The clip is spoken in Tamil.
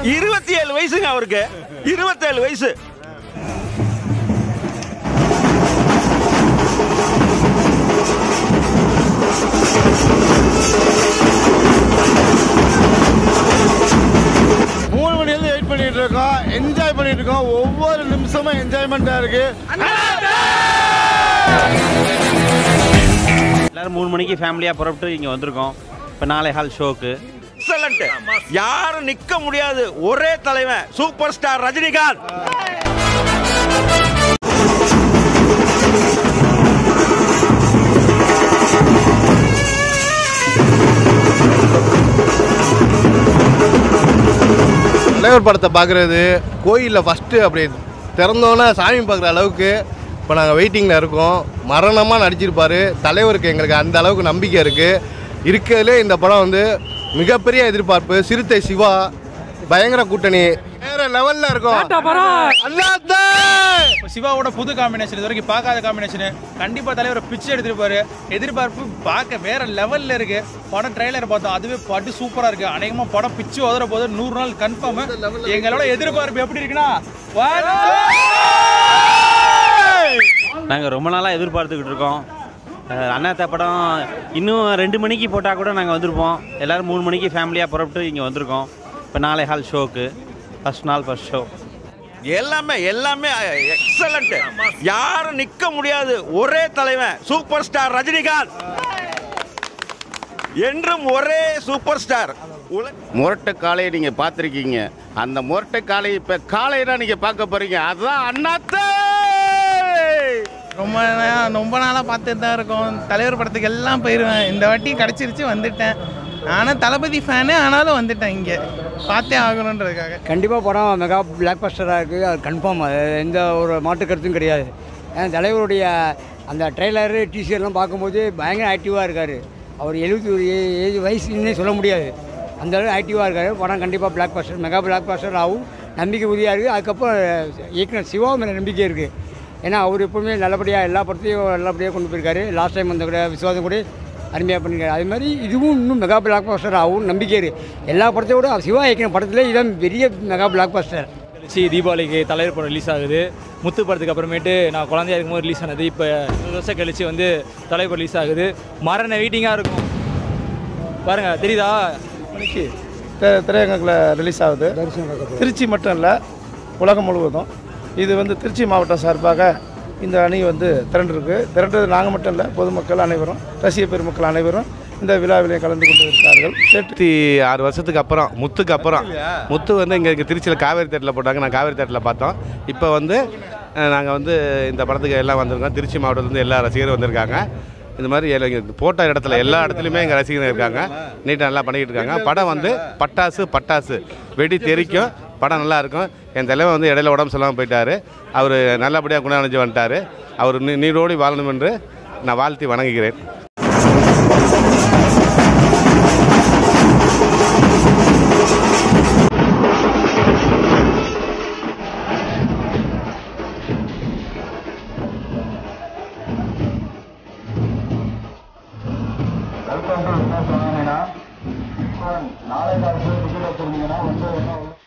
இருபத்தி ஏழு வயசுங்க அவருக்கு இருபத்தேழு வயசு மூணு மணிலேருந்து வெயிட் பண்ணிட்டு இருக்கோம் என்ஜாய் பண்ணிட்டு இருக்கோம் ஒவ்வொரு நிமிஷமும் என்ஜாய்மெண்ட்டாக இருக்கு எல்லாரும் மூணு மணிக்கு ஃபேமிலியாக புறப்பட்டு இங்கே வந்திருக்கோம் இப்போ நாளை ஹால் ஷோக்கு எக்ஸலண்ட் யாரும் நிக்க முடியாது ஒரே தலைவன் சூப்பர் ஸ்டார் ரஜினிகாந்த் தலைவர் படத்தை பார்க்குறது கோயிலில் ஃபஸ்ட்டு அப்படி திறந்தோன்னே சாமி பார்க்குற அளவுக்கு இப்போ நாங்கள் வெயிட்டிங்கில் இருக்கோம் மரணமாக நடிச்சிருப்பாரு தலைவருக்கு எங்களுக்கு அந்த அளவுக்கு நம்பிக்கை இருக்குது இருக்கிறதுலே இந்த படம் வந்து மிகப்பெரிய எதிர்பார்ப்பு சிறுத்தை சிவா பயங்கர கூட்டணி வேற லெவலில் இருக்கும் அண்ணாத்தே! இப்போ சிவாவோட புது காம்பினேஷன் இது வரைக்கும் பார்க்காத காம்பினேஷனு கண்டிப்பாக தலைவரை பிச்சு எடுத்துருப்பாரு எதிர்பார்ப்பு பார்க்க வேற லெவலில் இருக்கு படம் ட்ரெய்லர் பார்த்தோம் அதுவே பட்டு சூப்பராக இருக்கு அநேகமாக படம் பிச்சு உதற போது நூறு நாள் கன்ஃபார்ம் எங்களோட எதிர்பார்ப்பு எப்படி இருக்குன்னா one, நாங்கள் ரொம்ப நாளாக எதிர்பார்த்துக்கிட்டு இருக்கோம் அஹ் அண்ணாத்த படம் இன்னும் ரெண்டு மணிக்கு போட்டால் கூட நாங்கள் வந்திருப்போம் எல்லோரும் மூணு மணிக்கு ஃபேமிலியாக புறப்பட்டு இங்கே வந்திருக்கோம் இப்போ நாளை ஹால் ஷோக்கு ஃபஸ்ட் நாள் ஃபஸ்ட் ஷோ எல்லாமே எல்லாமே எக்ஸலண்ட் யாரும் நிக்க முடியாது ஒரே தலைவன் சூப்பர் ஸ்டார் ரஜினிகாந்த் என்றும் ஒரே சூப்பர் ஸ்டார் உல முரட்டு காளையை நீங்க பார்த்துருக்கீங்க அந்த முரட்டு காளை இப்ப காளையை தான் நீங்க பார்க்க போறீங்க அதுதான் அண்ணாத்தே ரொம்ப நா- ரொம்ப நாளாக பார்த்துட்டு தான் இருக்கோம் தலைவர் படத்துக்கு எல்லாம் போயிடுவேன் இந்த வாட்டி கிடச்சிருச்சு வந்துட்டேன் நானும் தளபதி ஃபேனு ஆனாலும் வந்துட்டேன் இங்கே பார்த்தே ஆகணுன்றதுக்காக கண்டிப்பாக படம் மெகா பிளாக் பஸ்டராக இருக்குது அது கன்ஃபார்ம் அது எந்த ஒரு மாற்று கருத்தும் கிடையாது ஏன்னா தலைவருடைய அந்த ட்ரெய்லரு டிஷர்ட்லாம் பார்க்கும்போது பயங்கர ஆக்டிவாக இருக்கார் அவர் எழுபத்தி ஒரு ஏஜ் வயசுன்னே சொல்ல முடியாது அந்த அளவு ஆக்டிவாக இருக்கார் படம் கண்டிப்பாக blockbuster mega blockbuster ஆகும் நம்பிக்கை உறுதியாக இருக்குது அதுக்கப்புறம் இயக்குனர் சிவா மேலே நம்பிக்கை இருக்குது ஏன்னா அவர் எப்பவுமே நல்லபடியாக எல்லா படத்தையும் நல்லபடியாக கொண்டு போயிருக்காரு லாஸ்ட் டைம் வந்த கூட விசுவாசம் கூட அருமையாக பண்ணியிருக்காரு அது மாதிரி இதுவும் இன்னும் மெகா பிளாக் பஸ்டர் ஆகும் நம்பிக்கை இருக்குது எல்லா படத்தையும் விட சிவா இயக்கின படத்தில் இதான் பெரிய மெகா பிளாக் பஸ்டர் கழிச்சு தீபாவளிக்கு தலைவர் படம் ரிலீஸ் ஆகுது முத்து படத்துக்கு அப்புறமேட்டு நான் குழந்தையா இருக்கும்போது ரிலீஸ் ஆனது இப்போ இருபது வருஷம் கழிச்சு வந்து தலைவர் ரிலீஸ் ஆகுது மரண வெயிட்டிங்காக இருக்கும் பாருங்க தெரியுதா மணிக்கு திரை- திரையரங்குல ரிலீஸ் ஆகுது திருச்சி மட்டும் இல்லை உலகம் முழுவதும் இது வந்து திருச்சி மாவட்டம் சார்பாக இந்த அணி வந்து திரண்டிருக்கு திரண்டது நாங்கள் மட்டும் இல்லை பொதுமக்கள் அனைவரும் ரசிக பெருமக்கள் அனைவரும் இந்த விழாவிலே கலந்து கொண்டு இருக்கிறார்கள் இருபத்தி ஆறு வருஷத்துக்கு அப்புறம் முத்துக்கு அப்புறம் முத்து வந்து இங்கே இங்கே திருச்சியில் காவேரி தேட்டரில் போட்டாங்க நான் காவேரி தேட்டரில் பார்த்தோம் இப்போ வந்து நாங்கள் வந்து இந்த படத்துக்கு எல்லாம் வந்திருக்கோம் திருச்சி மாவட்டத்துலேருந்து எல்லா ரசிகரும் வந்திருக்காங்க இந்த மாதிரி எல்லா- இங்க போட்ட இடத்துல எல்லா இடத்துலையுமே எங்கள் ரசிகர்கள் இருக்காங்க நீட்டாக நல்லா பண்ணிக்கிட்டு இருக்காங்க படம் வந்து பட்டாசு பட்டாசு வெடி தெறிக்கும் படம் நல்லா இருக்கும் என் தலைவன் வந்து இடையில உடம்பு சொல்லாமல் போயிட்டாரு அவர் நல்லபடியாக குணமடைஞ்சு வந்துட்டார் அவர் நீ நீரோடி வாழணும் என்று நான் வாழ்த்தி வணங்குகிறேன் நாளை நாள் டிக்கெட் வச்சிருந்தீங்கன்னா வந்து